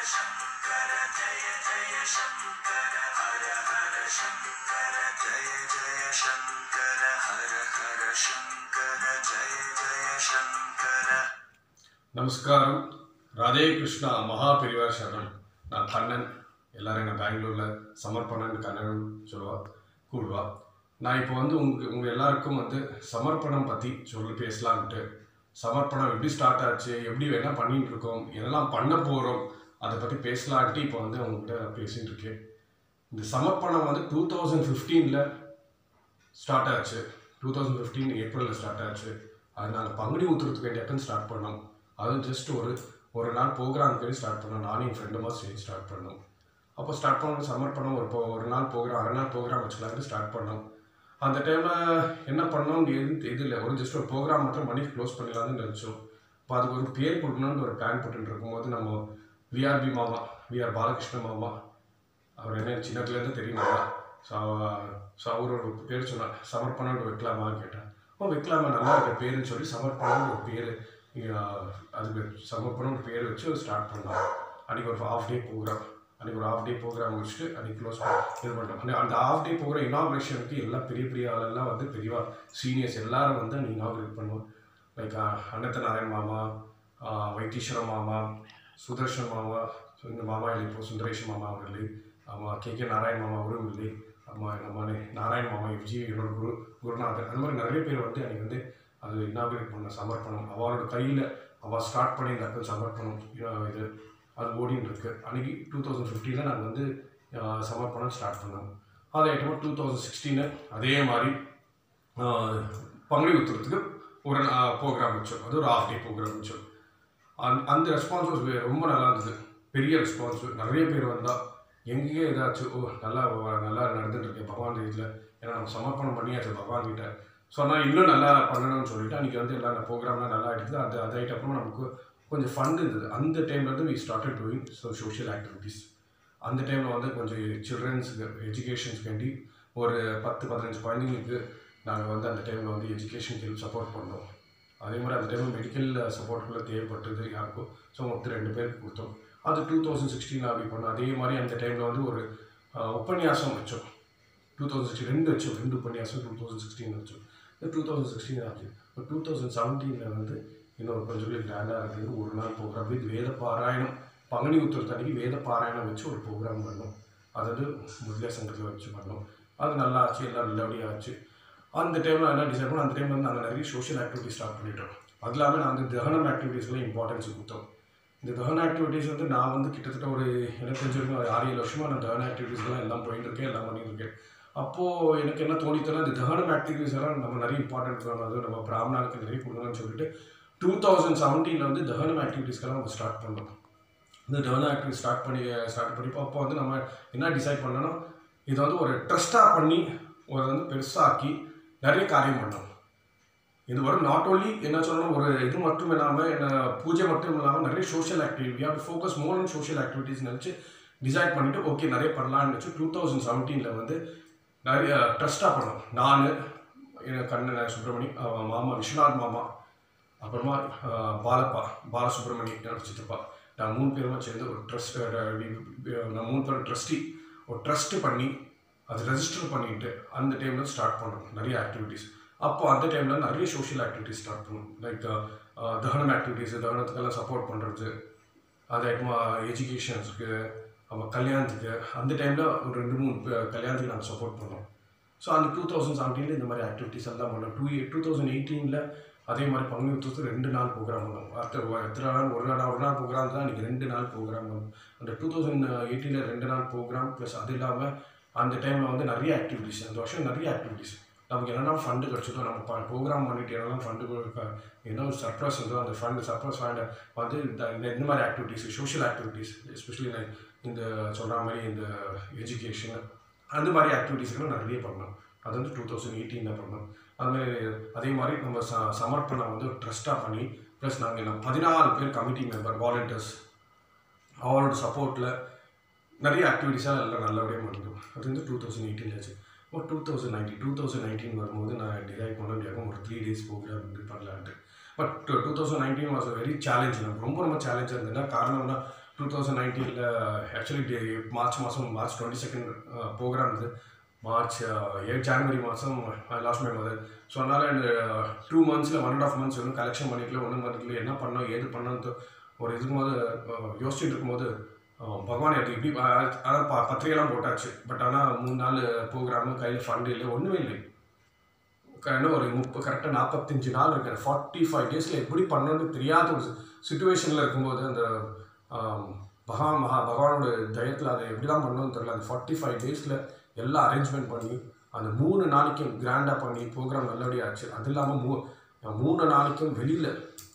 शङ्कर जय जय शङ्कर हर हर शङ्कर जय जय शङ्कर हर हर शङ्कर जय जय शङ्कर நமஸ்காரம் ராதே கிருஷ்ணா மகா பெரிவா சரணம் நான் கண்ணன் எல்லாரும் என்ன பெங்களூரில் சமர்ப்பணன் கண்ணன் சொல்லுவா கூடுவா நான் இப்போ வந்து உங்களுக்கு உங்கள் எல்லாருக்கும் வந்து சமர்ப்பணம் பற்றி சொல்லி பேசலான்ட்டு சமர்ப்பணம் எப்படி ஸ்டார்ட் ஆச்சு எப்படி என்ன பண்ணிட்டு இருக்கோம் என்னெல்லாம் பண்ண போகிறோம் அதை பற்றி பேசலான்ட்டு இப்போ வந்து உங்ககிட்ட நான் பேசிகிட்டு இருக்கேன் இந்த சமர்ப்பணம் வந்து டூ தௌசண்ட் ஃபிஃப்டீனில் ஸ்டார்ட் ஆச்சு டூ தௌசண்ட் ஃபிஃப்டீன் ஏப்ரலில் ஸ்டார்ட் ஆச்சு அது நாங்கள் பங்குனி ஊற்றுறதுக்கு வேண்டிய ஸ்டார்ட் பண்ணோம் அதுவும் ஜஸ்ட் ஒரு ஒரு நாள் ப்ரோக்ராம் பேர் ஸ்டார்ட் பண்ணோம் நானும் என் ஃப்ரெண்டுமா சேர்ந்து ஸ்டார்ட் பண்ணோம் அப்போ ஸ்டார்ட் பண்ணோம் சமர்ப்பணம் ஒரு இப்போ ஒரு நாள் ப்ரோக்ராம் அரை நாள் ப்ரோக்ராம் வச்சுக்கலாம்னு ஸ்டார்ட் பண்ணோம் அந்த டைமில் என்ன பண்ணோம் எது இது இல்லை ஒரு ஜஸ்ட் ஒரு ப்ரோக்ராம் மட்டும் பண்ணி க்ளோஸ் பண்ணிடலாம்னு நினச்சோம் இப்போ அதுக்கு ஒரு பேர் கொடுக்கணும்னு ஒரு பிளான் போட்டுட்டு இருக்கும்போது நம்ம விஆர்பி மாமா விஆர் பாலகிருஷ்ண மாமா அவர் என்ன சின்னத்துலேருந்து தெரியுமா ஸோ ஸோ அவர் ஒரு பேர் சொன்னார் சமர்ப்பணம்னு வைக்கலாமான்னு கேட்டேன் ஓ வைக்கலாமா நல்லா இருக்க பேருன்னு சொல்லி சமர்ப்பணம்னு ஒரு பேர் அதுக்கு சமர்ப்பணம் ஒரு பேர் வச்சு ஸ்டார்ட் பண்ணோம் அன்றைக்கி ஒரு ஹாஃப் டே ப்ரோக்ராம் அன்றைக்கி ஒரு ஹாஃப் டே ப்ரோக்ராம் முடிச்சுட்டு அன்றைக்கி க்ளோஸ் இது பண்ணிட்டோம் அந்த- அந்த ஹாஃப் டே ப்ரோக்ராம் இனாக்ரேஷனுக்கு எல்லாம் பெரிய பெரிய ஆளெல்லாம் வந்து பெரியவா சீனியர்ஸ் எல்லாரும் வந்து அன்றைக்கி இனாக்ரேட் பண்ணுவோம் லைக் அனந்த நாராயண் மாமா ஆஹ் வைத்தீஸ்வர மாமா சுதர்ஷன் மாமா ஸோ இந்த மாமா இல்லை இப்போ சுந்தரேஷ் மாமா அவர்களே ஆமாம் கே கே நாராயண் மாமா அவரும் இல்லை ஆமாம் நம்ம நாராயண் மாமா விஜய் என்னோட குரு குருநாதர் அந்த மாதிரி நிறைய பேர் வந்து அன்றைக்கி வந்து அது இனாகிரேட் பண்ண சமர்ப்பணம் அவளோட கையில் அவள் ஸ்டார்ட் பண்ணி இந்த அக்கம் சமர்ப்பணம் அஹ் இது அது ஓடின்னு இருக்கு அன்றைக்கி டூ தௌசண்ட் ஃபிஃப்டீனில் நாங்கள் வந்து அஹ், சமர்ப்பணம் ஸ்டார்ட் பண்ணோம் அது ஐட்டமாக டூ தௌசண்ட் சிக்ஸ்டீனு அதே மாதிரி ஆஹ், பங்குனி உத்திரத்துக்கு ஒரு ப்ரோக்ராம் வச்சோம் அது ஒரு ஹாஃப் டே ப்ரோக்ராம் வச்சோம் அந் அந்த ரெஸ்பான்ஸ் ரொம்ப நல்லா இருந்தது பெரிய ரெஸ்பான்ஸ் நிறைய பேர் வந்தால் எங்கேயே ஏதாச்சும் ஓ நல்லா வ- நல்லா நடந்துட்டு இருக்கேன் பகவான் இதில் ஏன்னா நம்ம சமர்ப்பணம் பண்ணியாச்சு பகவான் கிட்ட சொன்னால் இன்னும் நல்லா பண்ணணும்னு சொல்லிட்டு அன்றைக்கி வந்து எல்லா ப்ரோக்ராம்லாம் நல்லா எடுத்தது அது அது ஆகிட்ட அப்புறமா நமக்கு கொஞ்சம் ஃபண்ட் இருந்தது அந்த டைம்ல இருந்து we started doing so social activities அந்த டைமில் வந்து கொஞ்சம் சில்ட்ரன்ஸுக்கு எஜுகேஷன்ஸ்க்கு வேண்டி ஒரு பத்து பதினஞ்சு குழந்தைங்களுக்கு நாங்கள் வந்து அந்த டைமில் வந்து எஜுகேஷனுக்கு ஹெல்ப் சப்போர்ட் பண்ணோம் அதே மாதிரி அந்த டைமில் மெடிக்கல் சப்போர்ட்குள்ளே தேவைப்பட்டது யாருக்கும் ஸோ மொத்தம் ரெண்டு பேருக்கு கொடுத்தோம் அது டூ தௌசண்ட் சிக்ஸ்டீனில் அப்படி பண்ணோம் அதே மாதிரி அந்த டைமில் வந்து ஒரு ஆஹ், உபன்யாசம் வச்சோம் டூ தௌசண்ட் சிக்ஸ்டீன் ரெண்டு வச்சோம் ரெண்டு உபன்யாசம் டூ தௌசண்ட் சிக்ஸ்டீன் வச்சோம் டூ தௌசண்ட் சிக்ஸ்டீன் ஆச்சு இப்போ டூ தௌசண்ட் செவன்டீனில் வந்து இன்னொரு கொஞ்சம் கிராண்டாக இருக்குது ஒரு நாள் ப்ரோக்ராம் வித் வேத பாராயணம் பங்குனி உத்திரத்தன்னைக்கு வேத பாராயணம் வச்சு ஒரு ப்ரோக்ராம் பண்ணோம் அதாவது முதலிய சங்கத்தில் வச்சு பண்ணோம் அது நல்லா ஆச்சு எல்லாம் நல்லபடியாக ஆச்சு அந்த டைமில் என்ன டிசைட் பண்ணோம் அந்த டைமில் வந்து நாங்கள் நிறைய சோஷியல் ஆக்டிவிட்டி ஸ்டார்ட் பண்ணிட்டோம் அது இல்லாமல் நாங்கள் தகனம் ஆக்டிவிட்டீஸ்லாம் இம்பார்ட்டன்ஸ் கொடுத்தோம் இந்த தகன ஆக்டிவிட்டீஸ் வந்து நான் வந்து கிட்டத்தட்ட ஒரு எனக்கு தெரிஞ்சிருக்கும் ஒரு ஆறு ஏழு வருஷமாக நான் தகன ஆக்டிவிட்டீஸ்லாம் எல்லாம் போயிட்டு இருக்கேன் எல்லாம் பண்ணிட்டு இருக்கேன் அப்போது எனக்கு என்ன தோணித்தனா இந்த தகனம் ஆக்டிவிட்டீஸ் எல்லாம் நம்ம நிறைய இம்பார்ட்டன்ட் கொடுக்கணும் அது நம்ம பிராமணாளுக்கு நிறைய கொடுக்கணும்னு சொல்லிட்டு டூ தௌசண்ட் செவன்டீனில் வந்து தகனம் ஆக்டிவிட்டீஸ்க்கெல்லாம் நம்ம ஸ்டார்ட் பண்ணோம் இந்த டெவலப் ஆக்டிவிட்டி ஸ்டார்ட் பண்ணி ஸ்டார்ட் பண்ணி அப்போ வந்து நம்ம என்ன டிசைட் பண்ணோன்னா இதை வந்து ஒரு ட்ரஸ்ட்டாக பண்ணி ஒரு வந்து பெருசாக்கி நிறைய காரியம் பண்ணோம் இது வரும் நாட் ஓன்லி என்ன சொல்லணும் ஒரு இது மட்டும் இல்லாமல் என்ன பூஜை மட்டும் இல்லாமல் நிறைய சோஷியல் ஆக்டிவிட்டி அது focus more on social activities நினச்சி டிசைட் பண்ணிவிட்டு ஓகே நிறைய பண்ணலாம்னு நினச்சி டூ தௌசண்ட் செவன்டீனில் வந்து நிறைய ட்ரஸ்ட்டாக பண்ணோம் நான் என் கண்ணன் சுப்பிரமணி அவன் மாமா விஸ்வநாத் மாமா அப்புறமா ஆஹ், பாலப்பா பாலசுப்ரமணி என்னோட சித்தப்பா நான் மூணு பேருமா சேர்ந்து ஒரு ட்ரஸ்ட் நான் மூணு பேரும் ட்ரஸ்டி ஒரு ட்ரஸ்ட் பண்ணி அது ரெஜிஸ்டர் பண்ணிட்டு அந்த டைமில் ஸ்டார்ட் பண்ணோம் நிறைய ஆக்டிவிட்டீஸ் அப்போ அந்த டைமில் நிறைய சோஷியல் ஆக்டிவிட்டீஸ் ஸ்டார்ட் பண்ணோம் லைக் தகனம் ஆக்டிவிட்டீஸ் தகனத்துக்கெல்லாம் சப்போர்ட் பண்ணுறது அது ஐட்டமா எஜுகேஷன்ஸுக்கு நம்ம கல்யாணத்துக்கு அந்த டைமில் ஒரு ரெண்டு மூணு பே- கல்யாணத்துக்கு நாங்கள் சப்போர்ட் பண்ணோம் ஸோ அந்த டூ தௌசண்ட் செவன்டீனில் இந்த மாதிரி ஆக்டிவிட்டீஸ் எல்லாம் பண்ணோம் டூ டூ தௌசண்ட் எயிட்டீனில் அதே மாதிரி பங்குனி உத்தரத்துக்கு ரெண்டு நாள் ப்ரோக்ராம் பண்ணோம் அடுத்த ஒ- எத்தனை நாள் ஒரு நாள் ஒரு நாள் ப்ரோக்ராம் தான் இன்றைக்கி ரெண்டு நாள் ப்ரோக்ராம் பண்ணோம் அந்த டூ தௌசண்ட் எயிட்டீனில் ரெண்டு நாள் ப்ரோக்ராம் ப்ளஸ் அது இல்லாமல் அந்த டைமில் வந்து நிறைய ஆக்டிவிட்டீஸ் அந்த வருஷம் நிறைய ஆக்டிவிட்டீஸ் நமக்கு என்னென்ன ஃபண்டு கிடச்சதோ நம்ம ப்ரோக்ராம் பண்ணிட்டு என்னெல்லாம் ஃபண்டு என்ன ஒரு சர்ப்ளஸ் இருந்தோ அந்த ஃபண்டு சர்ப்ளஸ் ஃபண்ட் வந்து இந்த இந்த இந்த மாதிரி activities social activities especially like இந்த சொல்கிற மாதிரி இந்த எஜுகேஷன் அந்த மாதிரி ஆக்டிவிட்டீஸ்லாம் நிறைய பண்ணோம் அது வந்து டூ தௌசண்ட் எயிட்டீனில் பண்ணோம் அதுமாதிரி அதே மாதிரி நம்ம ச சமர்ப்பணம் வந்து ட்ரஸ்ட்டாக பண்ணி ப்ளஸ் நாங்கள் நம்ம பதினாறு பேர் கமிட்டி மெம்பர் வாலண்டியர்ஸ் அவரோட சப்போர்ட்டில் நிறைய ஆக்டிவிட்டீஸாக எல்லாம் நல்லபடியாக பண்ணோம் அது வந்து டூ தௌசண்ட் எயிட்டீன் ஆச்சு ஒரு two thousand nineteen two thousand nineteen வரும்போது நான் டிசைட் பண்ண முடியாது ஒரு த்ரீ டேஸ் ப்ரோக்ராம் வந்து பண்ணலான்ட்டு but two thousand nineteen was very challenge எனக்கு ரொம்ப ரொம்ப சேலஞ்சாக இருந்ததுன்னா காரணம்னா டூ தௌசண்ட் நைன்டீனில் ஆக்சுவலி மார்ச் மாதம் மார்ச் டுவெண்ட்டி செகண்ட் ப்ரோக்ராம் இது மார்ச் ஏ ஜான்வரி மாதம் லாஸ்ட் மை மதர் ஸோ அதனால் இந்த டூ மந்த்ஸில் ஒன் அண்ட் ஆஃப் மந்த்ஸ் வந்து கலெக்ஷன் பண்ணிக்கல ஒன்றும் பண்ணிக்கல என்ன பண்ணோம் ஏது பண்ணோம் ஒரு இருக்கும்போது அஹ், யோசிச்சுட்டு இருக்கும்போது அஹ், பகவான் எனக்கு இப்படி அஹ், அதாவது ப பத்திரிகைலாம் போட்டாச்சு பட் ஆனால் மூணு நாள் ப்ரோக்ராமு கையில் ஃபண்டு இல்லை ஒன்றுமே இல்லை என்ன ஒரு முப்பது கரெக்டாக நாற்பத்தஞ்சு நாள் இருக்கு ஃபார்ட்டி ஃபைவ் டேஸில் எப்படி பண்ணணும்னு தெரியாத ஒரு சுச்சுவேஷனில் இருக்கும்போது அந்த ஆம், பகவான் மகா பகவானோட தயத்தில் அதை எப்படி தான் பண்ணணும்னு தெரியல அந்த ஃபார்ட்டி ஃபைவ் டேஸில் எல்லாம் அரேஞ்ச்மெண்ட் பண்ணி அந்த மூணு நாளைக்கும் கிராண்டாக பண்ணி ப்ரோக்ராம் நல்லபடியாக ஆச்சு அது இல்லாமல் மூ மூணு நாளைக்கும் வெளியில்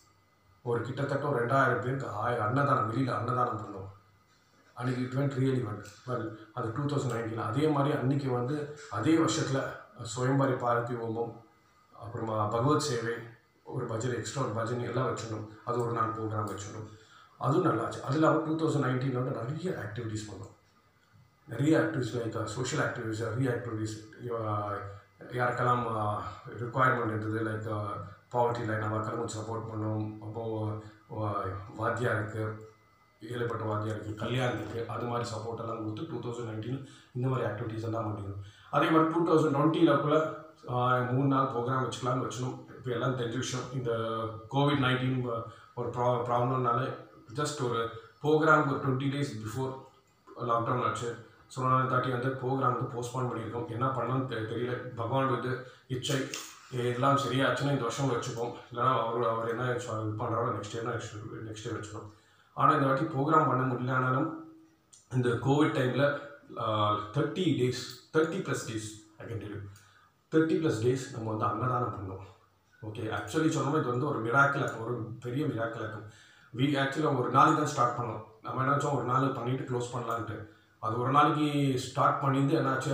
ஒரு கிட்டத்தட்ட ஒரு ரெண்டாயிரம் பேருக்கு ஆய அன்னதானம் வெளியில் அன்னதானம் பண்ணோம் அன்றைக்கி it went really well well அது டூ தௌசண்ட் நைன்டீன் அதே மாதிரி அன்றைக்கி வந்து அதே வருஷத்தில் சுயம்பாரி பாரதி ஹோமம் அப்புறமா பகவத் சேவை ஒரு பஜனை எக்ஸ்ட்ரா ஒரு பஜனை எல்லாம் வச்சிடணும் அது ஒரு நாள் ப்ரோக்ராம் வச்சிடணும் அதுவும் நல்லாச்சு அது இல்லாமல் டூ தௌசண்ட் நைன்டீன் வந்து நிறைய ஆக்டிவிட்டீஸ் பண்ணோம் நிறைய ஆக்டிவிட்டிஸ் லைக் சோஷியல் ஆக்டிவிட்டிஸ் நிறைய ஆக்டிவிட்டிஸ் யாருக்கெல்லாம் ரிக்குவயர்மெண்ட் இருந்தது லைக் பாவர்ட்டி லைன் அவருக்கெல்லாம் சப்போர்ட் பண்ணோம் அப்போது வாத்தியாருக்கு ஏழைப்பட்ட வாத்தியாருக்கு கல்யாணத்துக்கு அது மாதிரி சப்போர்ட் எல்லாம் கொடுத்து டூ தௌசண்ட் நைன்டீன் இந்த மாதிரி ஆக்டிவிட்டீஸ் எல்லாம் பண்ணிருந்தோம் அதே மாதிரி டூ தௌசண்ட் டுவெண்ட்டியில் கூட மூணு நாள் ப்ரோக்ராம் வச்சுக்கலாம்னு வச்சினோம் இப்போ எல்லாம் தெரிஞ்ச விஷயம் இந்த கோவிட் நைன்டீன் ஒரு ப்ரா ப்ராப்ளம்னால ஜஸ்ட் ஒரு ப்ரோக்ராம் ஒரு டுவெண்ட்டி டேஸ் பிஃபோர் லாக்டவுன் ஆச்சு ஸோ நான் தாட்டி வந்து ப்ரோக்ராம் வந்து போஸ்ட்பான் பண்ணியிருக்கோம் என்ன பண்ணணும்னு தெ- தெரியல பகவான் வந்து இச்சை எல்லாம் சரியாச்சுன்னா இந்த வருஷம் வச்சுப்போம் இல்லைனா அவர் அவர் என்ன சொ- இது பண்ணுறாரோ next year next next year வச்சுக்கணும் ஆனால் இந்த வாட்டி ப்ரோக்ராம் பண்ண முடியலனாலும் இந்த கோவிட் டைமில் thirty days thirty plus days I can deliver thirty plus days நம்ம வந்து அன்னதானம் பண்ணோம் ஓகே ஆக்சுவலி சொன்னோம் இது வந்து ஒரு மிராக்கிள் ஒரு பெரிய மிராக்கிள் இருக்கும் வீ ஆக்சுவலாக ஒரு நாளைக்கு தான் ஸ்டார்ட் பண்ணோம் நம்ம என்னாச்சும் ஒரு நாள் பண்ணிட்டு க்ளோஸ் பண்ணலான்ட்டு அது ஒரு நாளைக்கு ஸ்டார்ட் பண்ணிட்டு என்னாச்சு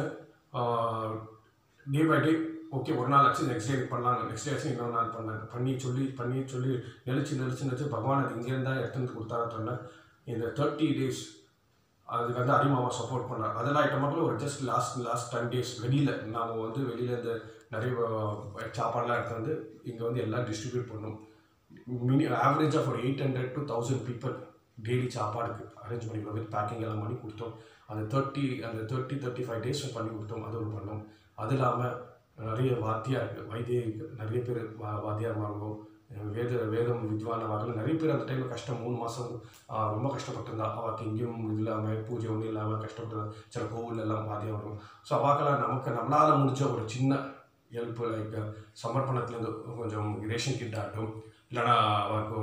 டே பை டே ஓகே ஒரு நாள் ஆச்சு நெக்ஸ்ட் டே பண்ணலாம் நெக்ஸ்ட் டே ஆச்சு இன்னொரு நாள் பண்ணாங்க பண்ணி சொல்லி பண்ணி சொல்லி நெளிச்சு நெளிச்சு நெளிச்சு பகவான் அது இங்கேருந்து தான் எடுத்துன்னு வந்து கொடுத்தாரு சொன்னேன் இந்த தேர்ட்டி டேஸ் அதுக்கு வந்து அரிமாவா சப்போர்ட் பண்ணார் அதெல்லாம் ஐட்டம் மட்டும் ஒரு just last last ten days வெளியில் நாம் வந்து வெளியில் இந்த நிறைய அஹ், சாப்பாடுலாம் எடுத்து வந்து இங்கே வந்து எல்லாம் டிஸ்ட்ரிபியூட் பண்ணோம் மினி ஆவரேஜாக ஒரு eight hundred to thousand people daily சாப்பாடுக்கு அரேஞ்ச் பண்ணி வித் பேக்கிங் எல்லாம் பண்ணி கொடுத்தோம் அந்த தேர்ட்டி அந்த தேர்ட்டி தேர்ட்டி ஃபைவ் டேஸ் பண்ணி கொடுத்தோம் அது ஒரு பண்ணோம் அது இல்லாமல் நிறைய வாத்தியார் வைத்திய நிறைய பேர் வா வாத்தியார்மார்களோ வேத வேதம் வித்வானவர்கள் நிறைய பேர் அந்த டைமில் கஷ்டம் மூணு மாதம் ரொம்ப கஷ்டப்பட்டிருந்தா அவருக்கு எங்கேயும் இது இல்லாமல் பூஜை ஒன்றும் இல்லாமல் கஷ்டப்பட்டு சில கோவில் எல்லாம் வாத்தியம் வரும் ஸோ அவாக்கெல்லாம் நமக்கு நம்மளால் முடிஞ்ச ஒரு சின்ன ஹெல்ப் லைக் சமர்ப்பணத்துலேருந்து கொஞ்சம் ரேஷன் கிட் ஆகட்டும் இல்லைனா அவருக்கு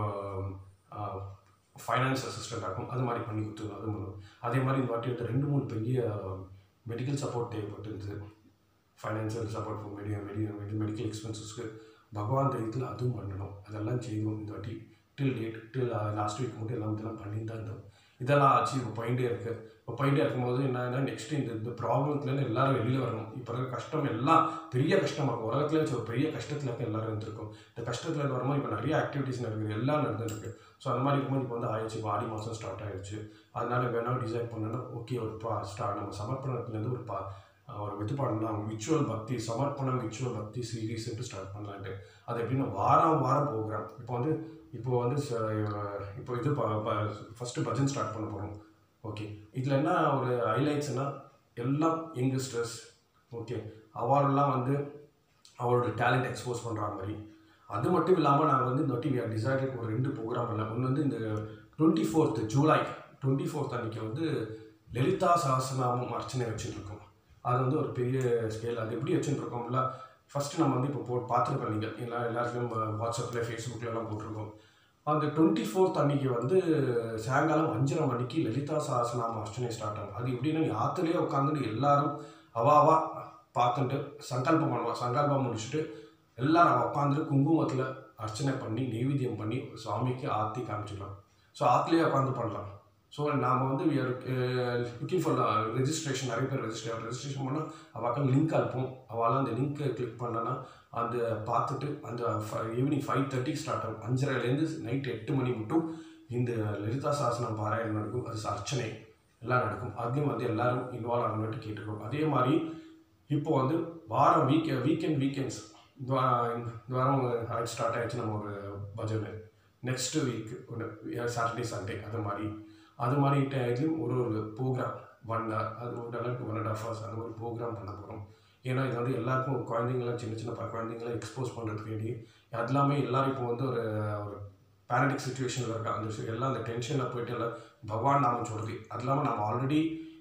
ஃபைனான்ஸ் அசிஸ்டண்ட் ஆகும் அது மாதிரி பண்ணி கொடுத்துருந்தோம் அது பண்ணுவோம் அதே மாதிரி இந்த வாட்டி வந்து ரெண்டு மூணு பெரிய மெடிக்கல் சப்போர்ட் தேவைப்பட்டிருந்தது ஃபைனான்சியல் சப்போர்ட் மெடி மெடி மெடி மெடிக்கல் எக்ஸ்பென்சஸ்க்கு பகவான் தைரியத்தில் அதுவும் பண்ணணும் அதெல்லாம் செய்வோம் இந்த வாட்டி till date till last week மட்டும் எல்லாம் இதெல்லாம் பண்ணிட்டு தான் இருந்தோம் இதெல்லாம் ஆச்சு இப்போ பாயிண்டே இருக்குது இப்போ பாயிண்டே இருக்கும்போது என்னன்னா நெக்ஸ்ட் இந்த இந்த ப்ராப்ளத்துலேருந்து எல்லாரும் வெளியில் வரணும் இப்போ இருக்க கஷ்டம் எல்லாம் பெரிய கஷ்டமாக இருக்கும் உலகத்துல வச்சு ஒரு பெரிய கஷ்டத்தில் இருக்க எல்லாரும் இருந்திருக்கும் இந்த கஷ்டத்தில் இருந்து வரும்போது இப்போ நிறைய ஆக்டிவிட்டீஸ் நடக்குது எல்லாம் நடந்துருக்கு ஸோ அந்த மாதிரி இருக்கும்போது இப்போ வந்து ஆயிடுச்சு இப்போ ஆடி மாதம் ஸ்டார்ட் ஆயிடுச்சு அதனால வேணா டிசைட் பண்ணோன்னா ஓகே ஒரு பா ஸ்டார்ட் நம்ம சமர்ப்பணத்துலேருந்து ஒரு பா ஒரு இது பண்ணலாம் விச்சுவல் பக்தி சமர்ப்பணம் விச்சுவல் பக்தி சீரீஸ்ன்ட்டு ஸ்டார்ட் பண்ணலான்ட்டு அது எப்படின்னா வாரம் வாரம் ப்ரோக்ராம் இப்போ வந்து இப்போ வந்து ச- இப்போ இது ஃபஸ்ட்டு பஜன் ஸ்டார்ட் பண்ண போகிறோம் ஓகே இதில் என்ன ஒரு ஹைலைட்ஸ்னா எல்லாம் யங்ஸ்டர்ஸ் ஓகே அவரெல்லாம் வந்து அவரோட டேலண்ட் எக்ஸ்போஸ் பண்ணுற மாதிரி அது மட்டும் இல்லாமல் நாங்கள் வந்து இந்த வாட்டி டிசைடட் ஒரு ரெண்டு ப்ரோக்ராம் இல்லை ஒன்று வந்து இந்த twenty fourth July twenty fourth அன்றைக்கி வந்து லலிதா சஹஸ்ரநாமம் அர்ச்சனை வச்சுருக்கோம் அது வந்து ஒரு பெரிய ஸ்கேல் அது எப்படி வச்சுருக்கோம்ல ஃபஸ்ட்டு நம்ம வந்து இப்போ போ பார்த்துருப்போம் நீங்கள் எல்லா எல்லாத்துலேயும் வாட்ஸ்அப்பில் ஃபேஸ்புக்கில் எல்லாம் போட்டிருக்கோம் அந்த டுவெண்ட்டி ஃபோர்த் அன்னைக்கு வந்து சாயங்காலம் அஞ்சரை மணிக்கு லலிதா சஹஸ்ரநாம அர்ச்சனை ஸ்டார்ட் ஆகும் அது எப்படின்னா நீ ஆற்றுலேயே உட்காந்துட்டு எல்லாரும் அவாவா பார்த்துட்டு சங்கல்பம் பண்ணுவான் சங்கல்பம் முடிச்சுட்டு எல்லாரும் அவள் உட்காந்துட்டு குங்குமத்தில் அர்ச்சனை பண்ணி நெய்வேத்தியம் பண்ணி சுவாமிக்கு ஆர்த்தி காமிச்சிடலாம் ஸோ ஆற்றுலேயே உட்காந்து பண்ணலாம் ஸோ நாம் வந்து we are looking for registration நிறைய பேர் ரெஜிஸ்ட்ரேஷன் ரெஜிஸ்ட்ரேஷன் பண்ணால் அவளுக்கு லிங்க் அனுப்பும் அவளால் அந்த லிங்க்கை கிளிக் பண்ணனா அந்த பார்த்துட்டு அந்த ஈவினிங் ஃபைவ் தேர்ட்டி ஸ்டார்ட் ஆகும் அஞ்சரைலேருந்து நைட் எட்டு மணி மட்டும் இந்த லலிதா சாசனம் பாராயணம் நடக்கும் அது அர்ச்சனை எல்லாம் நடக்கும் அதுலேயும் வந்து எல்லாரும் இன்வால்வ் ஆகணும்னு கேட்டுருக்கோம் அதே மாதிரி இப்போ வந்து வாரம் வீக் வீக்கெண்ட் வீக்கெண்ட்ஸ் இந்த வா- இந்த வாரம் ஸ்டார்ட் ஆயிடுச்சு நம்ம ஒரு பஜனை நெக்ஸ்ட் வீக் ஒன்று சாட்டர்டே சண்டே அது மாதிரி அது மாதிரி டயத்துலையும் ஒரு ஒரு ப்ரோக்ராம் ஒன் ஹவர் அது ஒரு அளவுக்கு ஒன் அண்ட் ஹாஃப் ஹவர்ஸ் அது ஒரு ப்ரோக்ராம் பண்ண போகிறோம் ஏன்னா இது வந்து எல்லாருக்கும் குழந்தைங்களாம் சின்ன சின்ன ப- குழந்தைங்களாம் எக்ஸ்போஸ் பண்ணுறதுக்கு வேண்டி அது எல்லாமே எல்லாரும் இப்போ வந்து ஒரு ஒரு பேரடிக் சுச்சுவேஷனில் இருக்காங்க அந்த விஷயம் எல்லாம் அந்த டென்ஷனில் போயிட்டு எல்லாம் பகவான் நாம சொல்கிறது அது இல்லாமல் நம்ம ஆல்ரெடி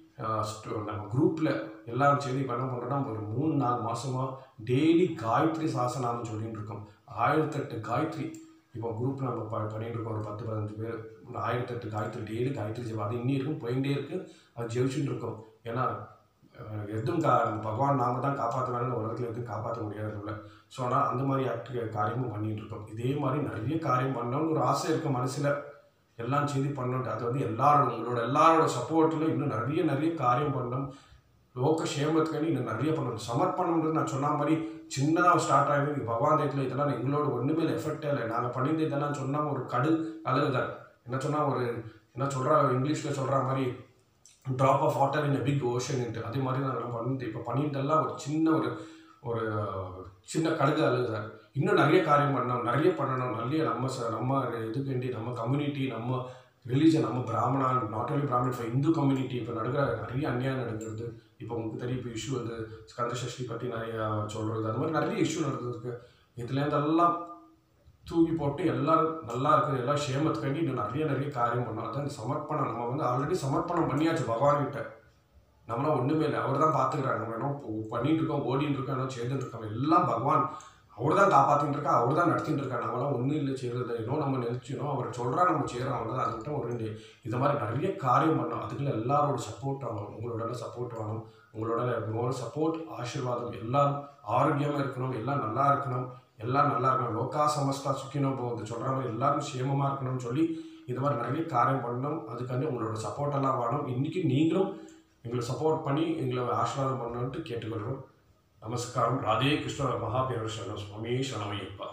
நம்ம குரூப்பில் எல்லாம் சேர்ந்து இப்போ என்ன பண்ணுறோம்னா ஒரு மூணு நாலு மாதமாக டெய்லி காயத்ரி சாசனாம்னு சொல்லிட்டு இருக்கோம் ஆயிரத்தெட்டு காயத்ரி இப்போ குரூப் நம்ம ப பண்ணிட்டு இருக்கோம் ஒரு பத்து பதினஞ்சு பேர் ஆயிரத்தெட்டு காயத்ரி டெய்லி காயத்ரி ஜெபம் அது இன்னி இருக்கும் போயிட்டே இருக்கு அது ஜெயிச்சுட்டு இருக்கோம் ஏன்னா அஹ், எதுவும் கா பகவான் நாம தான் காப்பாற்றினாலும் உலகத்தில் எதுவும் காப்பாற்ற முடியாது இல்லை ஸோ ஆனால் அந்த மாதிரி ஆக்ட் காரியமும் பண்ணிட்டு இருக்கோம் இதே மாதிரி நிறைய காரியம் பண்ணணும்னு ஒரு ஆசை இருக்கு மனசில் எல்லாம் செய்து பண்ணணும் அது வந்து எல்லாரோட உங்களோட எல்லாரோட சப்போர்ட்டில் இன்னும் நிறைய நிறைய காரியம் பண்ணணும் லோக சேமத்துக்காண்டி இன்னும் நிறைய பண்ணணும் சமர்ப்பணம்ன்றது நான் சொன்ன மாதிரி சின்னதாக ஸ்டார்ட் ஆகிடும் பகவான் தேயத்தில் இதெல்லாம் எங்களோட ஒன்றுமே எஃபெக்டே இல்லை நாங்கள் பண்ணியிருந்த இதெல்லாம் சொன்னால் ஒரு கடு அளவு தான் என்ன சொன்னால் ஒரு என்ன சொல்கிறா இங்கிலீஷில் சொல்கிற மாதிரி drop of water in big ஓஷன்ட்டு அதே மாதிரி நாங்கள் பண்ணிட்டு இப்போ பண்ணிட்டெல்லாம் ஒரு சின்ன ஒரு ஒரு சின்ன கடுகு அளவு தான் இன்னும் நிறைய காரியம் பண்ணணும் நிறைய பண்ணணும் நிறைய நம்ம ச நம்ம இதுக்கு வேண்டி நம்ம கம்யூனிட்டி நம்ம ரிலீஜன் நம்ம பிராமணா நாட் only பிராமணன் இப்போ இந்து கம்யூனிட்டி இப்போ நடக்கிற நிறைய அநியாயம் நடக்கிறது இப்போ உங்களுக்கு தெரியும் இப்போ இஷ்யூ வந்து ஸ்கந்த சஷ்டி பற்றி நிறைய சொல்கிறது அது மாதிரி நிறைய இஷ்யூ நடந்திருக்கு இதுலேருந்தெல்லாம் தூக்கி போட்டு எல்லாரும் நல்லா இருக்குது எல்லாம் சேமத்துக்காண்டி இன்னும் நிறைய நிறைய காரியம் பண்ணோம் அதான் இந்த சமர்ப்பணம் நம்ம வந்து ஆல்ரெடி சமர்ப்பணம் பண்ணியாச்சு பகவான்கிட்ட நம்மளாம் ஒன்றுமே இல்லை அவர் தான் பார்த்துக்கிறாரு நம்ம என்ன போ- பண்ணிட்டு இருக்கோம் ஓடிட்டு இருக்கோம் என்ன செய்துட்டு இருக்கோம் எல்லாம் பகவான் அவர் தான் காப்பாற்றிட்டு இருக்கா அவர் தான் நடத்திட்டு இருக்கா நம்மளாம் ஒன்றும் இல்லை செய்யறது இன்னும் நம்ம நினைச்சினோம் அவர் சொல்கிறா நம்ம செய்கிறோம் அவ்வளோதான் அது மட்டும் ஒரு ரெண்டு இது மாதிரி நிறைய காரியம் பண்ணோம் அதுக்குள்ள எல்லாரோட சப்போர்ட் ஆகணும் உங்களோட சப்போர்ட் ஆகணும் உங்களோட உங்களோட சப்போர்ட் ஆசீர்வாதம் எல்லாரும் ஆரோக்கியமாக இருக்கணும் எல்லாம் நல்லா இருக்கணும் எல்லாம் நல்லா இருக்கணும் லோகா சமஸ்தா சுக்கினோ போகுது சொல்கிற மாதிரி எல்லாரும் சேமமாக இருக்கணும்னு சொல்லி இது மாதிரி நிறைய காரியம் பண்ணணும் அதுக்காண்டி உங்களோட சப்போர்ட் எல்லாம் வேணும் இன்றைக்கி நீங்களும் எங்களை சப்போர்ட் பண்ணி எங்களை ஆசீர்வாதம் பண்ணணுன்ட்டு கேட்டுக்கொள்கிறோம் நமஸ்காரம் ராதே கிருஷ்ண மகாபேர சரணம் சுவாமி சரணமையப்பா